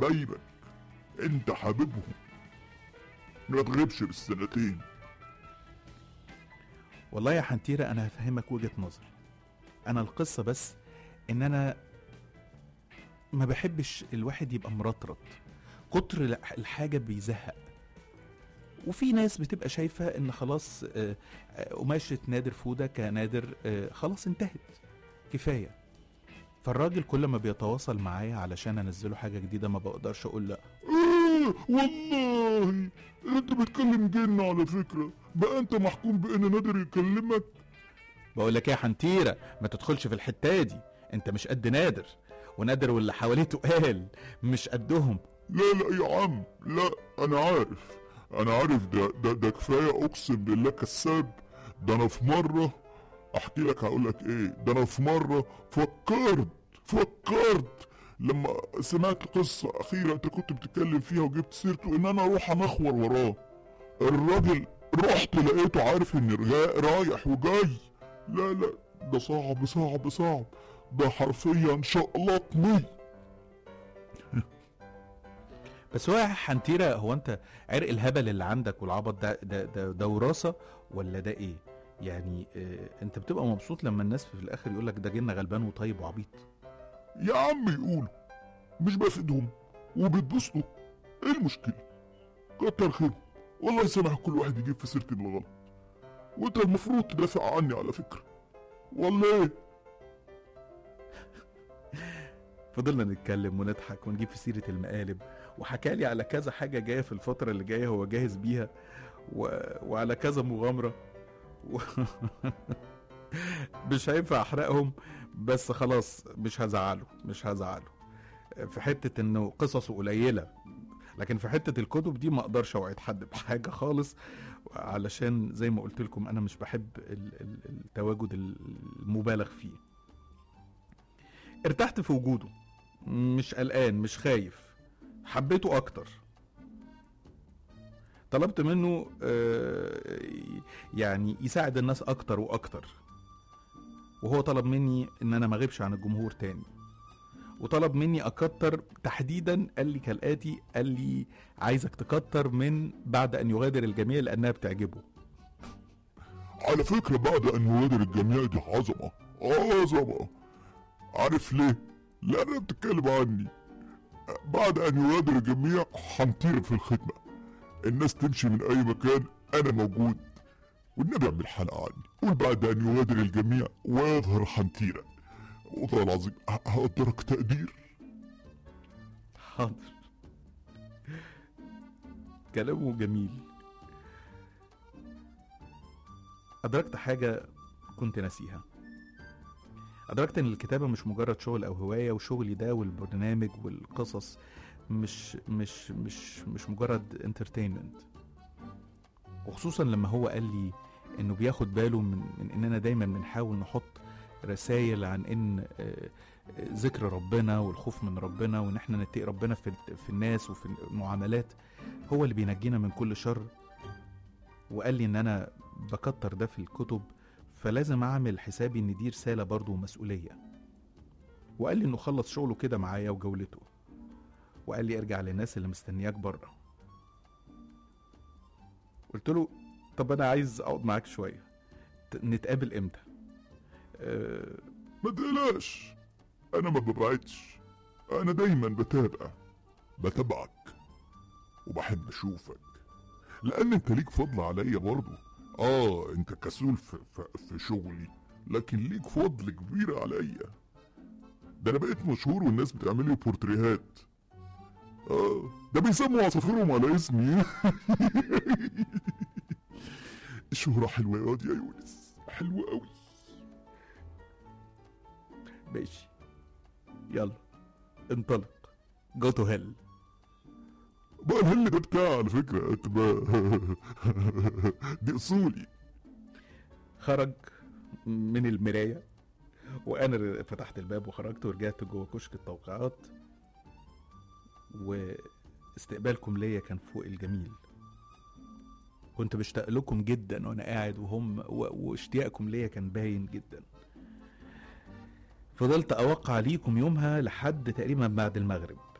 حبايبك انت حبيبهم ما تغيبش بالسنتين والله يا حنتيرة أنا هفهمك وجهة نظري أنا القصة بس إن أنا ما بحبش الواحد يبقى مرطرط كتر الح- الحاجة بيزهق وفي ناس بتبقى شايفة إن خلاص آه، آه، قماشة نادر فودة كنادر آه، خلاص انتهت كفاية فالراجل كل ما بيتواصل معايا علشان انزله حاجة جديدة ما بقدرش اقول لا آه والله انت بتكلم جن على فكرة بقى انت محكوم بان نادر يكلمك بقول لك ايه يا حنتيرة ما تدخلش في الحتة دي انت مش قد نادر ونادر واللي حواليه تقال مش قدهم لا لا يا عم لا انا عارف انا عارف ده ده ده كفايه اقسم بالله كذاب ده انا في مره احكي لك هقول لك ايه ده انا في مره فكرت فكرت لما سمعت قصه اخيره انت كنت بتتكلم فيها وجبت سيرته ان انا اروح انخور وراه الراجل رحت لقيته عارف ان رجا- رايح وجاي لا لا ده صعب صعب صعب ده حرفيا شقلطني بس هو يا حنتيرة هو انت عرق الهبل اللي عندك والعبط ده ده ده, ده وراثة ولا ده ايه؟ يعني اه انت بتبقى مبسوط لما الناس في الاخر يقول لك ده جن غلبان وطيب وعبيط يا عم يقولوا مش بفيدهم وبيتبسطوا ايه المشكلة كتر خيرهم والله يسامح كل واحد يجيب في سيرتي بالغلط وانت المفروض تدافع عني على فكرة والله ايه فضلنا نتكلم ونضحك ونجيب في سيرة المقالب وحكى لي على كذا حاجة جاية في الفترة اللي جاية هو جاهز بيها و... وعلى كذا مغامرة و... مش هينفع احرقهم بس خلاص مش هزعله مش هزعله في حتة انه قصصه قليلة لكن في حتة الكتب دي ما اقدرش اوعد حد بحاجة خالص علشان زي ما قلت لكم انا مش بحب ال- ال- التواجد المبالغ فيه ارتحت في وجوده مش قلقان مش خايف حبيته اكتر طلبت منه آه، يعني يساعد الناس اكتر واكتر وهو طلب مني ان انا ما اغيبش عن الجمهور تاني وطلب مني اكتر تحديدا قال لي كالاتي قال لي عايزك تكتر من بعد ان يغادر الجميع لانها بتعجبه على فكرة بعد ان يغادر الجميع دي عظمة عظمة عارف ليه؟ لأنها بتتكلم عني بعد ان يغادر الجميع هنطير في الخدمة الناس تمشي من اي مكان انا موجود والنبي اعمل حلقة عني قول بعد ان يغادر الجميع ويظهر حنتيرة والله العظيم ه- هقدرك تقدير حاضر كلامه جميل أدركت حاجة كنت ناسيها أدركت إن الكتابة مش مجرد شغل أو هواية وشغلي ده والبرنامج والقصص مش مش مش مش مجرد انترتينمنت وخصوصا لما هو قال لي إنه بياخد باله من, من إننا دايما بنحاول نحط رسائل عن إن آه، آه، ذكر ربنا والخوف من ربنا وإن إحنا نتقي ربنا في في الناس وفي المعاملات هو اللي بينجينا من كل شر وقال لي ان انا بكتر ده في الكتب فلازم اعمل حسابي ان دي رساله برضه ومسؤوليه وقال لي انه خلص شغله كده معايا وجولته وقال لي ارجع للناس اللي مستنياك بره قلت له طب انا عايز اقعد معاك شويه ت- نتقابل امتى أه ما تقلقش انا ما ببعدش انا دايما بتابع بتابعك وبحب اشوفك لان انت ليك فضل عليا برضه اه انت كسول في, في, في شغلي لكن ليك فضل كبير عليا ده انا بقيت مشهور والناس بتعمل لي بورتريهات اه ده بيسموا عصافيرهم على اسمي الشهرة حلوة يا واد يا يونس حلوة قوي ماشي يلا انطلق جو تو هيل بقى الهل ده بتاعي على فكرة انت بقى دي اصولي خرج من المراية وأنا فتحت الباب وخرجت ورجعت جوه كشك التوقيعات واستقبالكم ليا كان فوق الجميل كنت بشتاق لكم جدا وانا قاعد وهم و- واشتياقكم ليا كان باين جدا فضلت اوقع ليكم يومها لحد تقريبا بعد المغرب